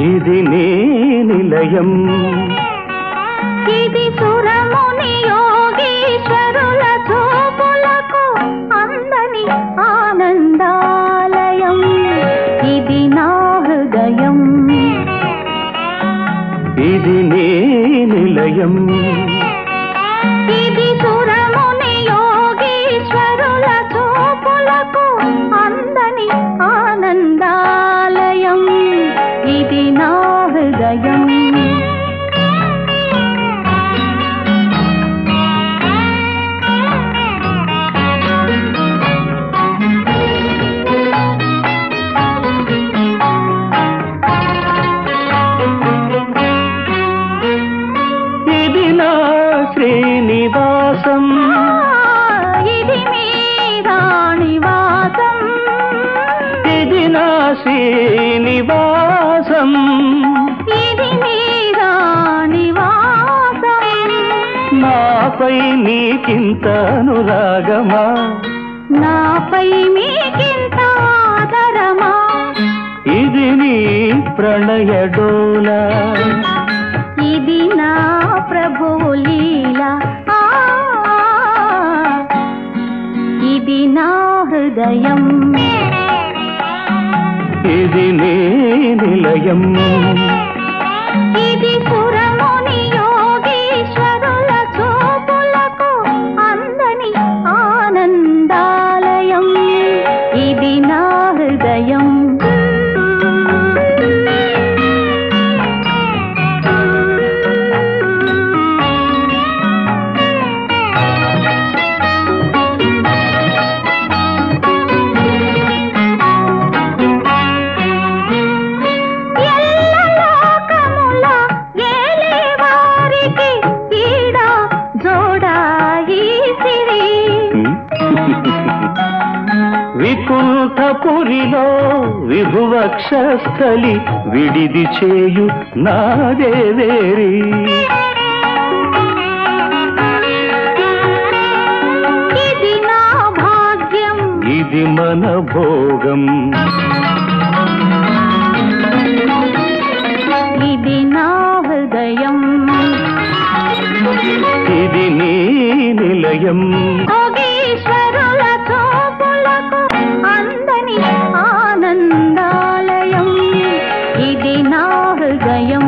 ఇది నీ నిలయం ఇది సురముని యోగీశ్వరుల చూపులకు అందని ఆనందాలయం ఇది నా హృదయం ఇది నీ నిలయం ఇది సురముని యోగీశ్వరుల చూపులకు అందని ఆనందాలయం ఇది నా హృదయం ఇది నా శ్రీనివాసం ఇది మీ రాణివాసం ఇది నా శ్రీనివాసం ఇది మీ రాణివాసం నాపై నీకింత అనురాగమా నాపై మీకింత ఆదరమా ఇది నీ ప్రణయ డోలా ఇది నా ప్రభువు లీల ఆ, ఇది నా హృదయం ఇది నీ నిలయం ఇది సురముని యోగీశ్వరుల చూపులకు అందని ఆనందాలయం ఇది నా హృదయం ఎల్లలోకముల ఏలేవారికి ఈడ జోడాయి సిరి వికుంఠపురిలో విభువక్షస్థలి విడిది చేయు నాదేవేరి ఇది నా భాగ్యం ఇది మన భోగం ఇది నా హృదయం ఇది నీ నిలయం యోగీశ్వరుల చూపులకు అందని ఆనందాలయం ఇది నా హృదయం